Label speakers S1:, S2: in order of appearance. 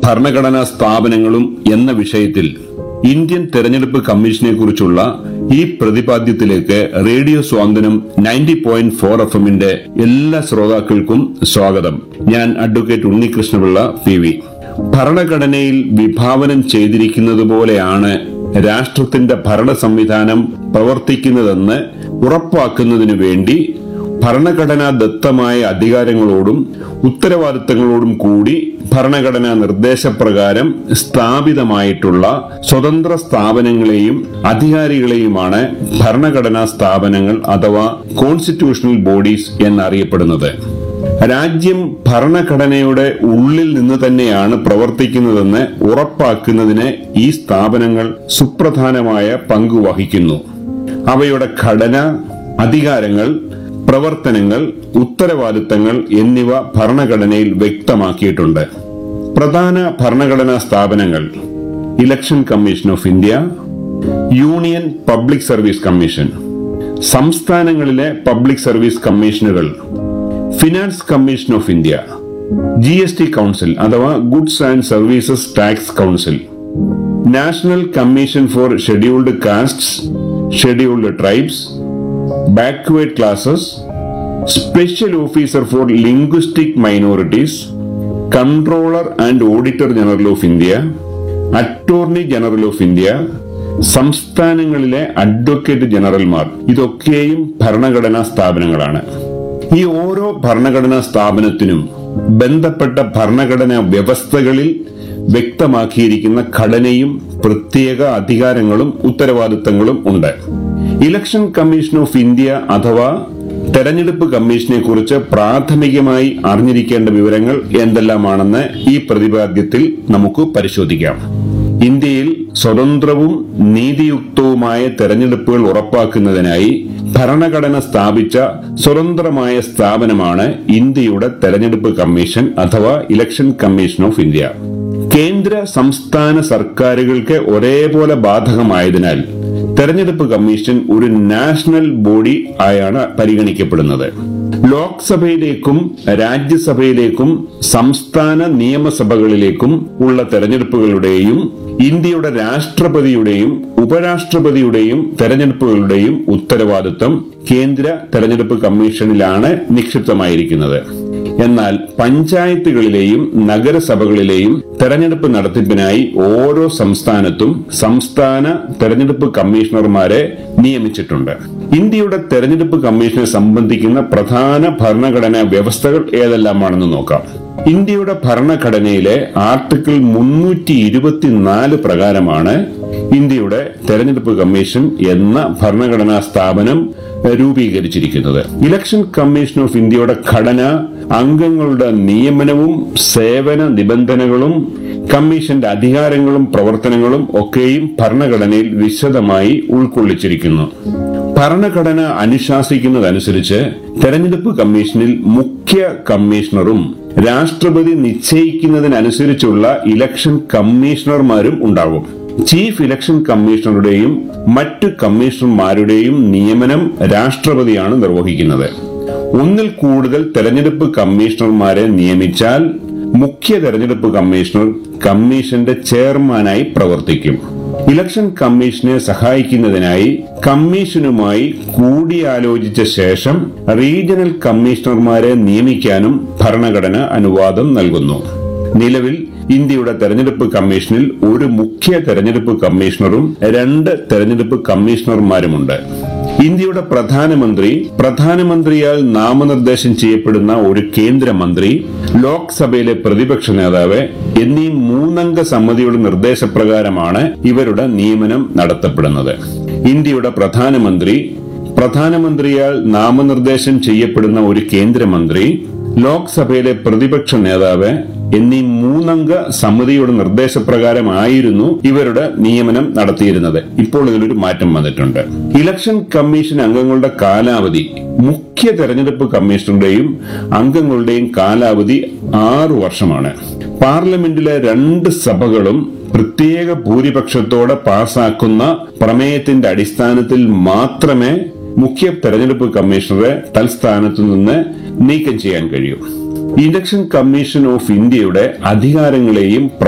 S1: ഭരണഘടനാ സ്ഥാപനങ്ങളും എന്ന വിഷയത്തിൽ ഇന്ത്യൻ തെരഞ്ഞെടുപ്പ് കമ്മീഷനെ കുറിച്ചുള്ള ഈ പ്രതിപാദ്യത്തിലേക്ക് radio Santhwanam ninety point four F എമ്മിന്റെ എല്ലാ ശ്രോതാക്കൾക്കും സ്വാഗതം ഞാൻ അഡ്വക്കേറ്റ് ഉണ്ണികൃഷ്ണപിള്ള പി വി ഭരണഘടനയിൽ വിഭാവനം ചെയ്തിരിക്കുന്നതുപോലെയാണ് രാഷ്ട്രത്തിന്റെ ഭരണ സംവിധാനം പ്രവർത്തിക്കുന്നതെന്ന് ഉറപ്പാക്കുന്നതിനു വേണ്ടി ഭരണഘടനാ ദത്തമായ അധികാരങ്ങളോടും ഉത്തരവാദിത്തങ്ങളോടും കൂടി ഭരണഘടനാ നിർദ്ദേശപ്രകാരം സ്ഥാപിതമായിട്ടുള്ള സ്വതന്ത്ര സ്ഥാപനങ്ങളെയും അധികാരികളെയുമാണ് ഭരണഘടനാ സ്ഥാപനങ്ങൾ അഥവാ കോൺസ്റ്റിറ്റ്യൂഷണൽ ബോഡീസ് എന്നറിയപ്പെടുന്നത് രാജ്യം ഭരണഘടനയുടെ ഉള്ളിൽ നിന്ന് തന്നെയാണ് പ്രവർത്തിക്കുന്നതെന്ന് ഉറപ്പാക്കുന്നതിന് ഈ സ്ഥാപനങ്ങൾ സുപ്രധാനമായ പങ്ക് വഹിക്കുന്നു അവയുടെ ഘടന അധികാരങ്ങൾ പ്രവർത്തനങ്ങൾ ഉത്തരവാദിത്തങ്ങൾ എന്നിവ ഭരണഘടനയിൽ വ്യക്തമാക്കിയിട്ടുണ്ട് പ്രധാന ഭരണഘടനാ സ്ഥാപനങ്ങൾ election commission of India union public service commission സംസ്ഥാനങ്ങളിലെ പബ്ലിക് സർവീസ് കമ്മീഷനുകൾ finance commission of India G S T council അഥവാ goods and services tax council national commission for scheduled castes scheduled tribes backward classes special officer for linguistic minorities controller and auditor general of India attorney general of India സംസ്ഥാനങ്ങളിലെ advocate ജനറൽമാർ ഇതൊക്കെയും ഭരണഘടനാ സ്ഥാപനങ്ങളാണ് ഈ ഓരോ ഭരണഘടനാ സ്ഥാപനത്തിനും ബന്ധപ്പെട്ട ഭരണഘടനാ വ്യവസ്ഥകളിൽ വ്യക്തമാക്കിയിരിക്കുന്ന ഘടനയും പ്രത്യേക അധികാരങ്ങളും ഉത്തരവാദിത്തങ്ങളും ഉണ്ട് ഇലക്ഷൻ കമ്മീഷൻ ഓഫ് ഇന്ത്യ അഥവാ തെരഞ്ഞെടുപ്പ് കമ്മീഷനെ കുറിച്ച് പ്രാഥമികമായി അറിഞ്ഞിരിക്കേണ്ട വിവരങ്ങൾ എന്തെല്ലാമാണെന്ന് ഈ പ്രതിപാദ്യത്തിൽ നമുക്ക് പരിശോധിക്കാം ഇന്ത്യയിൽ സ്വതന്ത്രവും നീതിയുക്തവുമായ തെരഞ്ഞെടുപ്പുകൾ ഉറപ്പാക്കുന്നതിനായി ഭരണഘടന സ്ഥാപിച്ച സ്വതന്ത്രമായ സ്ഥാപനമാണ് ഇന്ത്യയുടെ തെരഞ്ഞെടുപ്പ് കമ്മീഷൻ അഥവാ ഇലക്ഷൻ കമ്മീഷൻ ഓഫ് ഇന്ത്യ കേന്ദ്ര സംസ്ഥാന സർക്കാരുകൾക്ക് ഒരേപോലെ ബാധകമായതിനാൽ തെരഞ്ഞെടുപ്പ് കമ്മീഷൻ ഒരു നാഷണൽ ബോഡി ആയാണ് പരിഗണിക്കപ്പെടുന്നത് ലോക്സഭയിലേക്കും രാജ്യസഭയിലേക്കും സംസ്ഥാന നിയമസഭകളിലേക്കും ഉള്ള തെരഞ്ഞെടുപ്പുകളുടെയും ഇന്ത്യയുടെ രാഷ്ട്രപതിയുടെയും ഉപരാഷ്ട്രപതിയുടെയും തെരഞ്ഞെടുപ്പുകളുടെയും ഉത്തരവാദിത്വം കേന്ദ്ര തെരഞ്ഞെടുപ്പ് കമ്മീഷനിലാണ് നിക്ഷിപ്തമായിരിക്കുന്നത് എന്നാൽ പഞ്ചായത്തുകളിലെയും നഗരസഭകളിലെയും തെരഞ്ഞെടുപ്പ് നടത്തിപ്പിനായി ഓരോ സംസ്ഥാനത്തും സംസ്ഥാന തെരഞ്ഞെടുപ്പ് കമ്മീഷണർമാരെ നിയമിച്ചിട്ടുണ്ട് ഇന്ത്യയുടെ തെരഞ്ഞെടുപ്പ് കമ്മീഷനെ സംബന്ധിക്കുന്ന പ്രധാന ഭരണഘടനാ വ്യവസ്ഥകൾ ഏതെല്ലാമാണെന്ന് നോക്കാം ഇന്ത്യയുടെ ഭരണഘടനയിലെ ആർട്ടിക്കിൾ മുന്നൂറ്റി ഇരുപത്തിനാല് പ്രകാരമാണ് ഇന്ത്യയുടെ തെരഞ്ഞെടുപ്പ് കമ്മീഷൻ എന്ന ഭരണഘടനാ സ്ഥാപനം രൂപീകരിച്ചിരിക്കുന്നത് ഇലക്ഷൻ കമ്മീഷൻ ഓഫ് ഇന്ത്യയുടെ ഘടന അംഗങ്ങളുടെ നിയമനവും സേവന നിബന്ധനകളും കമ്മീഷന്റെ അധികാരങ്ങളും പ്രവർത്തനങ്ങളും ഒക്കെയും ഭരണഘടനയിൽ വിശദമായി ഉൾക്കൊള്ളിച്ചിരിക്കുന്നു ഭരണഘടന അനുശാസിക്കുന്നതനുസരിച്ച് തെരഞ്ഞെടുപ്പ് കമ്മീഷനിൽ മുഖ്യ കമ്മീഷണറും രാഷ്ട്രപതി നിശ്ചയിക്കുന്നതിനനുസരിച്ചുള്ള ഇലക്ഷൻ കമ്മീഷണർമാരും ഉണ്ടാകും ചീഫ് ഇലക്ഷൻ കമ്മീഷണറുടെയും മറ്റു കമ്മീഷണർമാരുടെയും നിയമനം രാഷ്ട്രപതിയാണ് നിർവഹിക്കുന്നത് ഒന്നിൽ കൂടുതൽ തെരഞ്ഞെടുപ്പ് കമ്മീഷണർമാരെ നിയമിച്ചാൽ മുഖ്യ തെരഞ്ഞെടുപ്പ് കമ്മീഷണർ കമ്മീഷന്റെ ചെയർമാനായി പ്രവർത്തിക്കും ഇലക്ഷൻ കമ്മീഷനെ സഹായിക്കുന്നതിനായി കമ്മീഷനുമായി കൂടിയാലോചിച്ച ശേഷം റീജിയണൽ കമ്മീഷണർമാരെ നിയമിക്കാനും ഭരണഘടന അനുവാദം നൽകുന്നു നിലവിൽ ഇന്ത്യയുടെ തെരഞ്ഞെടുപ്പ് കമ്മീഷനിൽ ഒരു മുഖ്യ തെരഞ്ഞെടുപ്പ് കമ്മീഷണറും രണ്ട് തെരഞ്ഞെടുപ്പ് കമ്മീഷണർമാരുമുണ്ട് ഇന്ത്യയുടെ പ്രധാനമന്ത്രി പ്രധാനമന്ത്രിയാൽ നാമനിർദ്ദേശം ചെയ്യപ്പെടുന്ന ഒരു കേന്ദ്രമന്ത്രി ലോക്സഭയിലെ പ്രതിപക്ഷ നേതാവ് എന്നീ മൂന്നംഗ സമിതിയുടെ നിർദ്ദേശപ്രകാരമാണ് ഇവരുടെ നിയമനം നടത്തപ്പെടുന്നത് ഇന്ത്യയുടെ പ്രധാനമന്ത്രി പ്രധാനമന്ത്രിയാൽ നാമനിർദ്ദേശം ചെയ്യപ്പെടുന്ന ഒരു കേന്ദ്രമന്ത്രി ലോക്സഭയിലെ പ്രതിപക്ഷ നേതാവ് എന്നീ മൂന്നംഗ സമിതിയുടെ നിർദ്ദേശപ്രകാരമായിരുന്നു ഇവരുടെ നിയമനം നടത്തിയിരുന്നത് ഇപ്പോൾ ഇതിലൊരു മാറ്റം വന്നിട്ടുണ്ട് ഇലക്ഷൻ കമ്മീഷൻ അംഗങ്ങളുടെ കാലാവധി മുഖ്യ തെരഞ്ഞെടുപ്പ് കമ്മീഷണറുടെയും അംഗങ്ങളുടെയും കാലാവധി ആറു വർഷമാണ് പാർലമെന്റിലെ രണ്ട് സഭകളും പ്രത്യേക ഭൂരിപക്ഷത്തോടെ പാസാക്കുന്ന പ്രമേയത്തിന്റെ അടിസ്ഥാനത്തിൽ മാത്രമേ മുഖ്യ തെരഞ്ഞെടുപ്പ് കമ്മീഷണറെ തൽസ്ഥാനത്തു നിന്ന് നീക്കം ചെയ്യാൻ കഴിയൂ ഇലക്ഷൻ കമ്മീഷൻ ഓഫ് ഇന്ത്യയുടെ അധികാരങ്ങളെയും